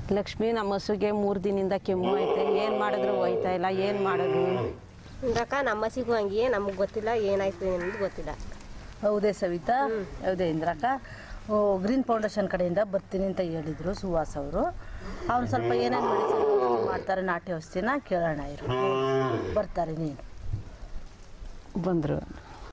ಲಕ್ಷ್ಮಿ ನಮ್ಮ ಹಸುಗೆ ಮೂರು ದಿನದಿಂದ ಕೆಮ್ಮು ಐತೆ ಏನು ಮಾಡಿದ್ರು ಹೋಯ್ತಾ ಇಲ್ಲ ಏನು ಮಾಡೋದು ಇಂದ್ರಕ್ಕ ನಮ್ಮ ಹಸಿಗೂ ಹಂಗೆ ನಮಗೆ ಗೊತ್ತಿಲ್ಲ ಏನಾಯ್ತು ಅನ್ನೋದು ಗೊತ್ತಿಲ್ಲ ಹೌದೇ ಸವಿತಾ ಹೌದೇ ಇಂದ್ರಕ್ಕ ಓ, ಗ್ರೀನ್ ಫೌಂಡೇಶನ್ ಕಡೆಯಿಂದ ಬರ್ತೀನಿ ಅಂತ ಹೇಳಿದ್ರು ಸುಹಾಸ್ ಅವರು ಅವ್ನು ಸ್ವಲ್ಪ ಏನೇನು ಮೆಡಿಸಿನ್ ಔಷಧಿ ಮಾಡ್ತಾರೆ ನಾಟಿ ಔಷಧಿನ ಕೇಳೋಣ ಇರು ಬರ್ತಾರೆ ನೀನು ಬಂದರು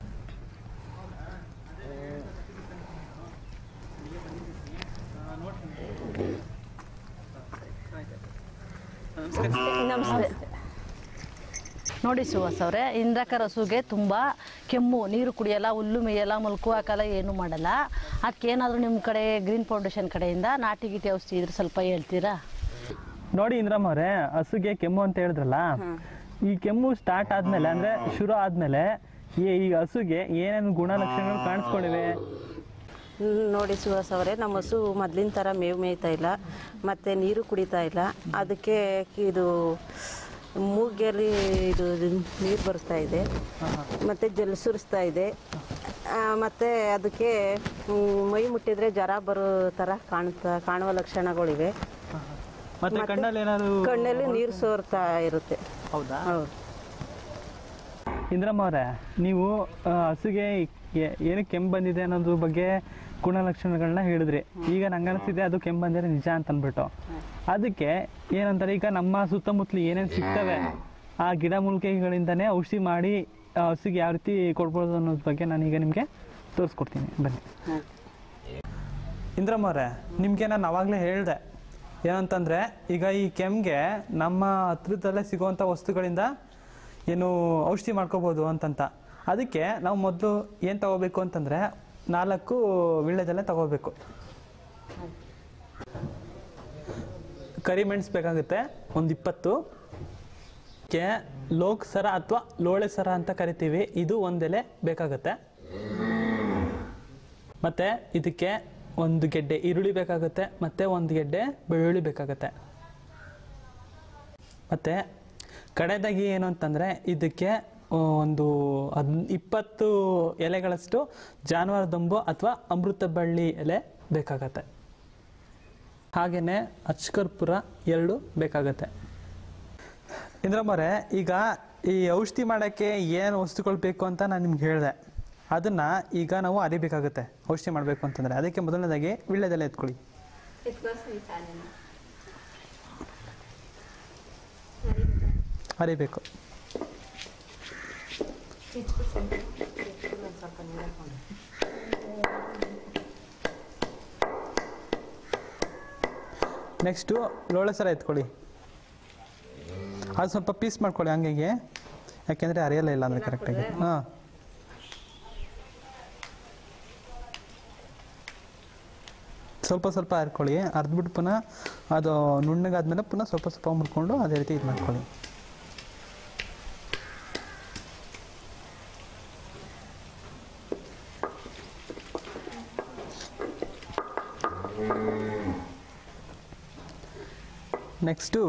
ನಮಸ್ತೆ ನೋಡಿ ಸುಹಾಸ್ ಅವರೇ ಇಂದ್ರಕ ರಸುಗೆ ತುಂಬ ಕೆಮ್ಮು ನೀರು ಕುಡಿಯಲ್ಲ ಹುಲ್ಲು ಮೇಯಲ್ಲ ಮುಲ್ಕು ಹಾಕಲ್ಲ ಏನು ಮಾಡಲ್ಲ ಅದಕ್ಕೇನಾದರೂ ನಿಮ್ಮ ಕಡೆ ಗ್ರೀನ್ ಫೌಂಡೇಶನ್ ಕಡೆಯಿಂದ ನಾಟಿ ಗೀಟಿ ಔಷಧಿ ಇದ್ರೆ ಸ್ವಲ್ಪ ಹೇಳ್ತೀರಾ ನೋಡಿ ಇಂದ್ರಮ್ಮ ಅವರೇ ಹಸುಗೆ ಕೆಮ್ಮು ಅಂತ ಹೇಳಿದ್ರಲ್ಲ ಈ ಕೆಮ್ಮು ಸ್ಟಾರ್ಟ್ ಆದ್ಮೇಲೆ ಅಂದ್ರೆ ಶುರು ಆದ್ಮೇಲೆ ಈ ಈ ಹಸುಗೆ ಏನೇನು ಗುಣಲಕ್ಷಣಗಳು ಕಾಣಿಸ್ಕೊಂಡಿವೆ ಹ್ಮ್, ನೋಡಿ ಸುಹಾಸ್ ಅವರೇ ನಮ್ಮ ಹಸು ಮೊದ್ಲಿನ ಥರ ಮೇವು ಮೇಯ್ತಾ ಇಲ್ಲ ಮತ್ತು ನೀರು ಕುಡಿತಾ ಇಲ್ಲ ಅದಕ್ಕೆ ಇದು ಮೂಗಲ್ಲಿ ಇದು ನೀರು ಬರ್ತಾ ಇದೆ ಮತ್ತು ಜಲ್ ಸುರಿಸ್ತಾ ಇದೆ ಆ, ಮತ್ತೆ ಅದಕ್ಕೆ ಹ್ಮ್, ಮೈ ಮುಟ್ಟಿದ್ರೆ ಜ್ವರ ಬರೋ ಥರ ಕಾಣ್ತಾ ಕಾಣುವ ಲಕ್ಷಣಗಳಿವೆ ಮತ್ತೆ ಕಣ್ಣಲ್ಲಿ ಏನಾದ್ರು ಕಣ್ಣಲ್ಲಿ ನೀರು ಸೋರ್ತಾ ಇರುತ್ತೆ ಹೌದಾ ಹೌದು ಇಂದ್ರಮ್ಮ ಅವರೇ ನೀವು ಆ, ಹಸುಗೆ ಏ- ಏನು ಕೆಮ್ಮು ಬಂದಿದೆ ಅನ್ನೋದ್ರ ಬಗ್ಗೆ ಗುಣಲಕ್ಷಣಗಳನ್ನ ಹೇಳಿದ್ರಿ ಈಗ ನಂಗೆ ಅನಿಸ್ತಿದೆ ಅದು ಕೆಮ್ಮು ಬಂದಿದೆ ನಿಜ ಅಂತ ಅಂದ್ಬಿಟ್ಟು ಅದಕ್ಕೆ ಏನಂತಾರೆ ಈಗ ನಮ್ಮ ಸುತ್ತಮುತ್ತಲು ಏನೇನು ಸಿಗ್ತವೆ ಆ ಗಿಡ ಮೂಲಿಕೆಗಳಿಂದನೇ ಔಷಧಿ ಮಾಡಿ ಆ ಹಸುಗೆ ಯಾವ ರೀತಿ ಕೊಡ್ಬೋದು ಅನ್ನೋದ್ರ ಬಗ್ಗೆ ನಾನೀಗ ನಿಮಗೆ ತೋರಿಸ್ಕೊಡ್ತೀನಿ ಬನ್ನಿ ಇಂದ್ರಮ್ಮ ಅವರೇ ನಿಮಗೆ ನಾನು ಅವಾಗಲೇ ಹೇಳಿದೆ ಏನಂತಂದರೆ ಈಗ ಈ ಕೆಮ್ಮಿಗೆ ನಮ್ಮ ಹತ್ರದಲ್ಲೇ ಸಿಗುವಂಥ ವಸ್ತುಗಳಿಂದ ಏನು ಔಷಧಿ ಮಾಡ್ಕೋಬೋದು ಅಂತಂತ ಅದಕ್ಕೆ ನಾವು ಮೊದಲು ಏನು ತಗೋಬೇಕು ಅಂತಂದರೆ ನಾಲ್ಕು ವಿಳ್ಳೆದೆಲೆ ತಗೋಬೇಕು ಕರಿಮೆಣಸು ಬೇಕಾಗುತ್ತೆ ಒಂದು ಇಪ್ಪತ್ತು ಕೆ ಲೋಕ್ ಸರ ಅಥವಾ ಲೋಳೆ ಸರ ಅಂತ ಕರಿತೀವಿ ಇದು ಒಂದೆಲೆ ಬೇಕಾಗುತ್ತೆ ಮತ್ತು ಇದಕ್ಕೆ ಒಂದು ಗೆಡ್ಡೆ ಈರುಳ್ಳಿ ಬೇಕಾಗುತ್ತೆ ಮತ್ತು ಒಂದು ಗೆಡ್ಡೆ ಬೆಳ್ಳುಳ್ಳಿ ಬೇಕಾಗುತ್ತೆ ಮತ್ತು ಕಡೆದಾಗಿ ಏನು ಅಂತಂದರೆ ಇದಕ್ಕೆ ಆ, ಒಂದು ಹದ್ ಇಪ್ಪತ್ತು ಎಲೆಗಳಷ್ಟು ಜಾನುವಾರು ದಂಬು ಅಥವಾ ಅಮೃತ ಬಳ್ಳಿ ಎಲೆ ಬೇಕಾಗತ್ತೆ ಹಾಗೆಯೇ ಅಚ್ಕರ್ಪುರ ಎರಡು ಬೇಕಾಗತ್ತೆ ಇಂದ್ರಮ್ಮರೇ ಈಗ ಈ ಔಷಧಿ ಮಾಡೋಕ್ಕೆ ಏನು ವಸ್ತುಗಳು ಬೇಕು ಅಂತ ನಾನು ನಿಮ್ಗೆ ಹೇಳಿದೆ ಅದನ್ನು ಈಗ ನಾವು ಅರಿಬೇಕಾಗುತ್ತೆ ಔಷಧಿ ಮಾಡಬೇಕು ಅಂತಂದರೆ ಅದಕ್ಕೆ ಮೊದಲನೇದಾಗಿ ವಿಳ್ಳೆದೆಲೆ ಎತ್ಕೊಳ್ಳಿ ಅರಿಬೇಕು ನೆಕ್ಸ್ಟು ಲೋಳೆ ಸರ ಎತ್ಕೊಳ್ಳಿ ಅದು ಸ್ವಲ್ಪ ಪೀಸ್ ಮಾಡ್ಕೊಳ್ಳಿ ಹಂಗೆ ಯಾಕೆಂದರೆ ಅರಿಯಲ್ಲ ಇಲ್ಲ ಅಂದರೆ ಕರೆಕ್ಟಾಗಿ ಹಾಂ ಸ್ವಲ್ಪ ಸ್ವಲ್ಪ ಹರ್ಕೊಳ್ಳಿ ಅರ್ದ್ಬಿಟ್ಟು ಪುನಃ ಅದು ನುಣ್ಣಗಾದ್ಮೇಲೆ ಪುನಃ ಸ್ವಲ್ಪ ಸ್ವಲ್ಪ ಮುರ್ಕೊಂಡು ಅದೇ ರೀತಿ ಇದು ಮಾಡ್ಕೊಳ್ಳಿ ನೆಕ್ಸ್ಟು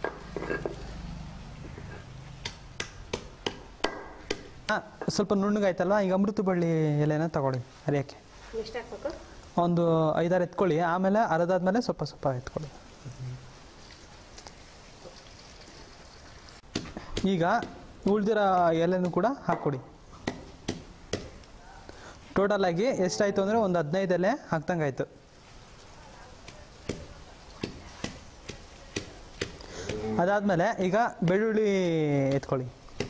ಹಾಂ ಸ್ವಲ್ಪ ನುಣ್ಣಗಾಯ್ತಲ್ವ ಈಗ ಅಮೃತ ಬಳ್ಳಿ ಎಲೆನ ತಗೊಳ್ಳಿ ಅರಿಯೋಕ್ಕೆ ಎಷ್ಟು ಹಾಕ್ಬೇಕು ಒಂದು ಐದಾರು ಎತ್ಕೊಳ್ಳಿ ಆಮೇಲೆ ಅರದಾದ್ಮೇಲೆ ಸ್ವಲ್ಪ ಸ್ವಲ್ಪ ಎತ್ಕೊಳ್ಳಿ ಈಗ ಉಳ್ದಿರೋ ಎಲೆನೂ ಕೂಡ ಹಾಕ್ಕೊಡಿ ಟೋಟಲ್ ಆಗಿ ಎಷ್ಟಾಯ್ತು ಅಂದರೆ ಒಂದು ಹದಿನೈದು ಎಲೆ ಹಾಕ್ದಂಗೆ ಆಯಿತು ಅದಾದಮೇಲೆ ಈಗ ಬೆಳ್ಳುಳ್ಳಿ ಎತ್ಕೊಳ್ಳಿ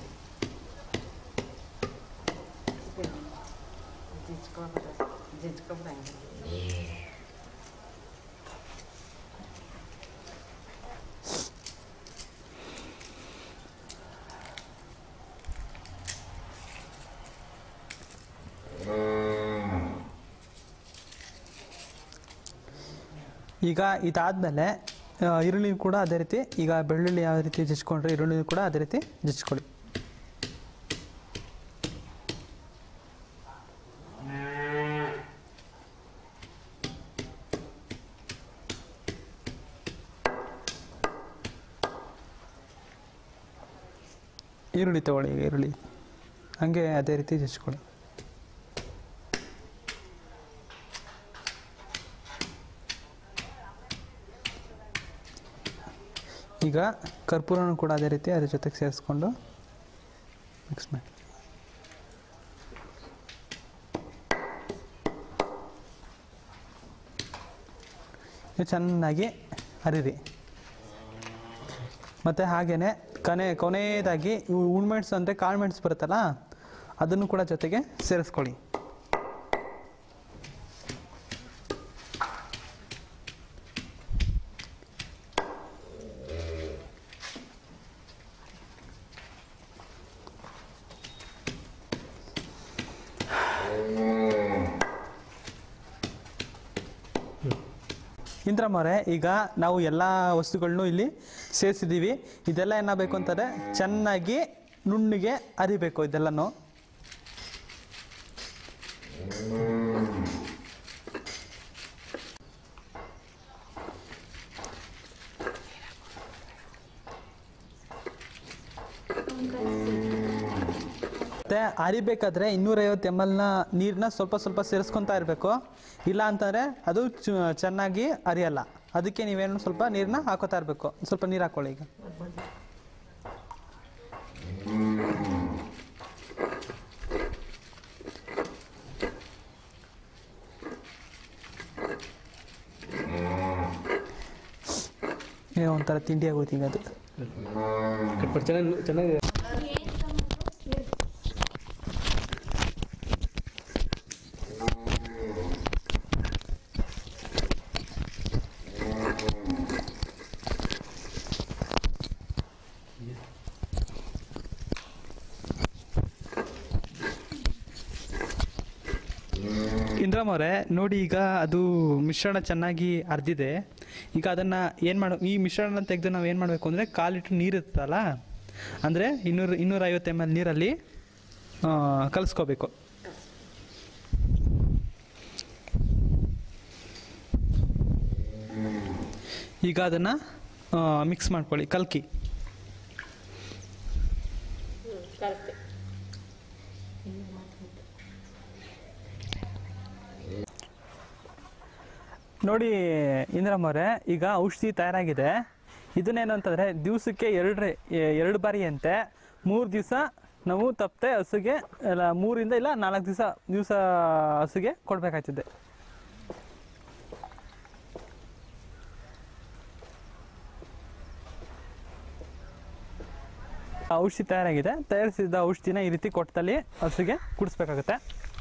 ಈಗ ಇದಾದಮೇಲೆ ಈರುಳ್ಳಿ ಕೂಡ ಅದೇ ರೀತಿ ಈಗ ಬೆಳ್ಳುಳ್ಳಿ ಯಾವ ರೀತಿ ಜಜ್ಕೊಂಡ್ರೆ ಈರುಳ್ಳಿ ಕೂಡ ಅದೇ ರೀತಿ ಜಜ್ಕೊಳ್ಳಿ ಈರುಳ್ಳಿ ತಗೊಳ್ಳಿ ಈಗ ಈರುಳ್ಳಿ ಹಾಗೆ ಅದೇ ರೀತಿ ಜಜ್ಕೊಳ್ಳಿ ಈಗ ಕರ್ಪೂರನೂ ಕೂಡ ಅದೇ ರೀತಿ ಅದ್ರ ಜೊತೆಗೆ ಸೇರಿಸ್ಕೊಂಡು ಮಿಕ್ಸ್ ಮಾಡಿ ಇದು ಚೆನ್ನಾಗಿ ಅರಿರಿ ಮತ್ತು ಹಾಗೆಯೇ ಕೊನೆ ಕೊನೆಯದಾಗಿ ಇವು ಉಣ್ಮೆಣಸು ಅಂದರೆ ಕಾಳು ಮೆಣಸು ಬರುತ್ತಲ್ಲ ಅದನ್ನು ಕೂಡ ಜೊತೆಗೆ ಸೇರಿಸ್ಕೊಳ್ಳಿ ಇಂದ್ರಮ್ಮವ್ರೆ ಈಗ ನಾವು ಎಲ್ಲ ವಸ್ತುಗಳನ್ನೂ ಇಲ್ಲಿ ಸೇರಿಸಿದ್ದೀವಿ ಇದೆಲ್ಲ ಏನಾಗಬೇಕು ಅಂತಂದರೆ ಚೆನ್ನಾಗಿ ನುಣ್ಣಿಗೆ ಅರಿಬೇಕು ಇದೆಲ್ಲನೂ ಮತ್ತೆ ಅರಿಬೇಕಾದ್ರೆ ಇನ್ನೂರೈವತ್ತು ಎಮ್ ಎಲ್ನ ನೀರನ್ನ ಸ್ವಲ್ಪ ಸ್ವಲ್ಪ ಸೇರಿಸ್ಕೊತಾ ಇರಬೇಕು ಇಲ್ಲ ಅಂತಂದರೆ ಅದು ಚು- ಚೆನ್ನಾಗಿ ಅರಿಯಲ್ಲ ಅದಕ್ಕೆ ನೀವೇನು ಸ್ವಲ್ಪ ನೀರನ್ನ ಹಾಕೋತಾ ಇರಬೇಕು ಸ್ವಲ್ಪ ನೀರು ಹಾಕೊಳ್ಳಿ ಈಗ ಏನೋ ಒಂಥರ ತಿಂಡಿ ಆಗೋಯ್ತು ಈಗ ಅದು ಚೆನ್ನಾಗಿ ಚೆನ್ನಾಗಿ ಇಂದ್ರಮ್ ಅವರೇ ನೋಡಿ ಈಗ ಅದು ಮಿಶ್ರಣ ಚೆನ್ನಾಗಿ ಅರ್ದಿದೆ ಈಗ ಅದನ್ನು ಏನು ಮಾಡೋ ಈ ಮಿಶ್ರಣ ತೆಗೆದು ನಾವು ಏನು ಮಾಡಬೇಕು ಅಂದರೆ ಕಾಲು ಲೀಟ್ರ್ ನೀರು ಇರುತ್ತಲ್ಲ ಅಂದರೆ ಇನ್ನೂರು ಇನ್ನೂರೈವತ್ತು ಎಮ್ ಎಲ್ ನೀರಲ್ಲಿ ಕಲಿಸ್ಕೋಬೇಕು ಈಗ ಅದನ್ನು ಮಿಕ್ಸ್ ಮಾಡ್ಕೊಳ್ಳಿ ಕಲ್ಕಿ ನೋಡಿ ಇಂದ್ರಮ್ಮ ಅವರೇ ಈಗ ಔಷಧಿ ತಯಾರಾಗಿದೆ ಇದನ್ನೇನು ಅಂತಂದರೆ ದಿವಸಕ್ಕೆ ಎರಡು ಎರಡು ಬಾರಿ ಅಂತೆ ಮೂರು ದಿವಸ ನಾವು ತಪ್ಪದೆ ಹಸುಗೆ ಇಲ್ಲ ಮೂರಿಂದ ಇಲ್ಲ ನಾಲ್ಕು ದಿವಸ ದಿವಸ ಹಸುಗೆ ಕೊಡಬೇಕಾಗ್ತದೆ ಔಷಧಿ ತಯಾರಾಗಿದೆ ತಯಾರಿಸಿದ ಔಷಧಿನ ಈ ರೀತಿ ಕೊಟ್ಟಲ್ಲಿ ಹಸುಗೆ ಕುಡಿಸ್ಬೇಕಾಗುತ್ತೆ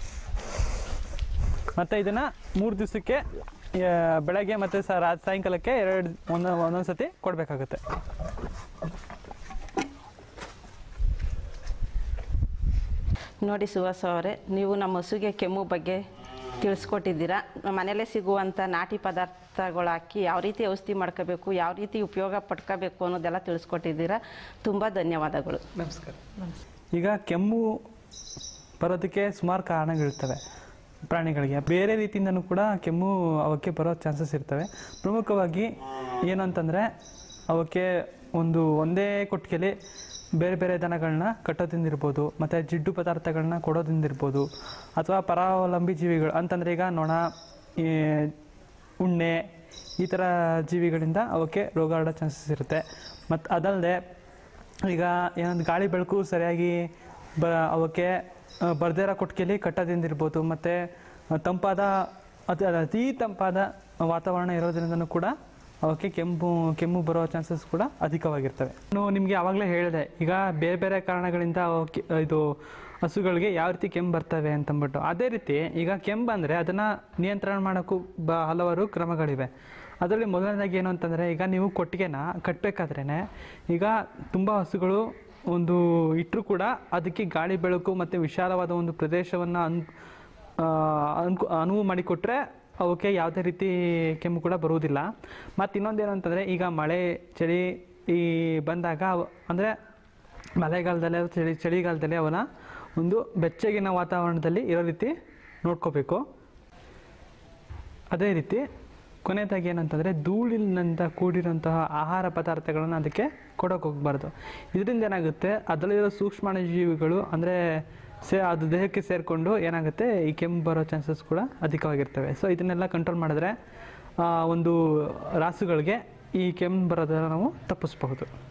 ಮತ್ತು ಇದನ್ನು ಮೂರು ದಿವಸಕ್ಕೆ ಬೆಳಗ್ಗೆ ಮತ್ತು ಸ ರಾ ಸಾಯಂಕಾಲಕ್ಕೆ ಎರಡು ಒಂದೊ ಒಂದೊಂದು ಸತಿ ಕೊಡಬೇಕಾಗುತ್ತೆ ನೋಡಿ ಸುಹಾಸ್ ಅವರೇ ನೀವು ನಮ್ಮ ಹಸುಗೆ ಕೆಮ್ಮು ಬಗ್ಗೆ ತಿಳಿಸ್ಕೊಟ್ಟಿದ್ದೀರಾ ಮನೆಯಲ್ಲೇ ಸಿಗುವಂಥ ನಾಟಿ ಪದಾರ್ಥಗಳು ಹಾಕಿ ಯಾವ ರೀತಿ ಔಷಧಿ ಮಾಡ್ಕೋಬೇಕು ಯಾವ ರೀತಿ ಉಪಯೋಗ ಪಡ್ಕೋಬೇಕು ಅನ್ನೋದೆಲ್ಲ ತಿಳಿಸ್ಕೊಟ್ಟಿದ್ದೀರಾ ತುಂಬ ಧನ್ಯವಾದಗಳು ನಮಸ್ಕಾರ ಈಗ ಕೆಮ್ಮು ಬರೋದಕ್ಕೆ ಸುಮಾರು ಕಾರಣಗಳಿರ್ತವೆ ಪ್ರಾಣಿಗಳಿಗೆ ಬೇರೆ ರೀತಿಯಿಂದನೂ ಕೂಡ ಕೆಮ್ಮು ಅವಕ್ಕೆ ಬರೋ ಚಾನ್ಸಸ್ ಇರ್ತವೆ ಪ್ರಮುಖವಾಗಿ ಏನು ಅಂತಂದರೆ ಅವಕ್ಕೆ ಒಂದು ಒಂದೇ ಕೊಟ್ಟಿಗೆಲಿ ಬೇರೆ ಬೇರೆ ದನಗಳನ್ನ ಕಟ್ಟೋದ್ರಿಂದಿರ್ಬೋದು ಮತ್ತು ಜಿಡ್ಡು ಪದಾರ್ಥಗಳನ್ನ ಕೊಡೋದ್ರಿಂದಿರ್ಬೋದು ಅಥವಾ ಪರಾವಲಂಬಿ ಜೀವಿಗಳು ಅಂತಂದರೆ ಈಗ ನೊಣ ಈ ಉಣ್ಣೆ ಈ ಥರ ಜೀವಿಗಳಿಂದ ಅವಕ್ಕೆ ರೋಗ ಹರಡೋ ಚಾನ್ಸಸ್ ಇರುತ್ತೆ ಮತ್ತು ಅದಲ್ಲದೆ ಈಗ ಏನೊಂದು ಗಾಳಿ ಬೆಳಕು ಸರಿಯಾಗಿ ಬ ಅವಕ್ಕೆ ಬರ್ದೇ ಇರೋ ಕೊಟ್ಟಿಗೆಲಿ ಕಟ್ಟೋದ್ರಿಂದಿರ್ಬೋದು ಮತ್ತು ತಂಪಾದ ಅತಿ ಅತಿ ತಂಪಾದ ವಾತಾವರಣ ಇರೋದ್ರಿಂದನೂ ಕೂಡ ಅವಕ್ಕೆ ಕೆಮ್ಮು ಕೆಮ್ಮು ಬರೋ ಚಾನ್ಸಸ್ ಕೂಡ ಅಧಿಕವಾಗಿರ್ತವೆ ನಾನು ನಿಮಗೆ ಆವಾಗಲೇ ಹೇಳಿದೆ ಈಗ ಬೇರೆ ಬೇರೆ ಕಾರಣಗಳಿಂದ ಅವಕ್ಕೆ ಇದು ಹಸುಗಳಿಗೆ ಯಾವ ರೀತಿ ಕೆಮ್ಮು ಬರ್ತವೆ ಅಂತಂದ್ಬಿಟ್ಟು ಅದೇ ರೀತಿ ಈಗ ಕೆಮ್ಮು ಬಂದರೆ ಅದನ್ನು ನಿಯಂತ್ರಣ ಮಾಡೋಕ್ಕೂ ಬ ಹಲವಾರು ಕ್ರಮಗಳಿವೆ ಅದರಲ್ಲಿ ಮೊದಲನೇದಾಗಿ ಏನು ಅಂತಂದರೆ ಈಗ ನೀವು ಕೊಟ್ಟಿಗೆನ ಕಟ್ಟಬೇಕಾದ್ರೇ ಈಗ ತುಂಬ ಹಸುಗಳು ಒಂದು ಇಟ್ಟರು ಕೂಡ ಅದಕ್ಕೆ ಗಾಳಿ ಬೆಳಕು ಮತ್ತು ವಿಶಾಲವಾದ ಒಂದು ಪ್ರದೇಶವನ್ನು ಅನ್ ಆ, ಅನ್ಕು ಅನುವು ಮಾಡಿಕೊಟ್ರೆ ಅವಕ್ಕೆ ಯಾವುದೇ ರೀತಿ ಕೆಮ್ಮು ಕೂಡ ಬರುವುದಿಲ್ಲ ಮತ್ತು ಇನ್ನೊಂದೇನು ಅಂತಂದರೆ ಈಗ ಮಳೆ ಚಳಿ ಈ ಬಂದಾಗ ಅಂದರೆ ಮಳೆಗಾಲದಲ್ಲಿ ಅಥವಾ ಚಳಿ ಚಳಿಗಾಲದಲ್ಲಿ ಅವನ ಒಂದು ಬೆಚ್ಚಗಿನ ವಾತಾವರಣದಲ್ಲಿ ಇರೋ ರೀತಿ ನೋಡ್ಕೋಬೇಕು ಅದೇ ರೀತಿ ಕೊನೆಯದಾಗಿ ಏನಂತಂದರೆ ಧೂಳಿನಿಂದ ಕೂಡಿರುವಂತಹ ಆಹಾರ ಪದಾರ್ಥಗಳನ್ನು ಅದಕ್ಕೆ ಕೊಡೋಕೆ ಹೋಗಬಾರ್ದು ಇದರಿಂದ ಏನಾಗುತ್ತೆ ಅದರಲ್ಲಿರೋ ಸೂಕ್ಷ್ಮಾಣುಜೀವಿಗಳು ಅಂದರೆ ಸೇ ಅದು ದೇಹಕ್ಕೆ ಸೇರಿಕೊಂಡು ಏನಾಗುತ್ತೆ ಈ ಕೆಮ್ಮು ಬರೋ ಚಾನ್ಸಸ್ ಕೂಡ ಅಧಿಕವಾಗಿರ್ತವೆ ಸೊ ಇದನ್ನೆಲ್ಲ ಕಂಟ್ರೋಲ್ ಮಾಡಿದ್ರೆ ಆ, ಒಂದು ರಾಸುಗಳಿಗೆ ಈ ಕೆಮ್ಮು ಬರೋದನ್ನು ನಾವು ತಪ್ಪಿಸ್ಬಹುದು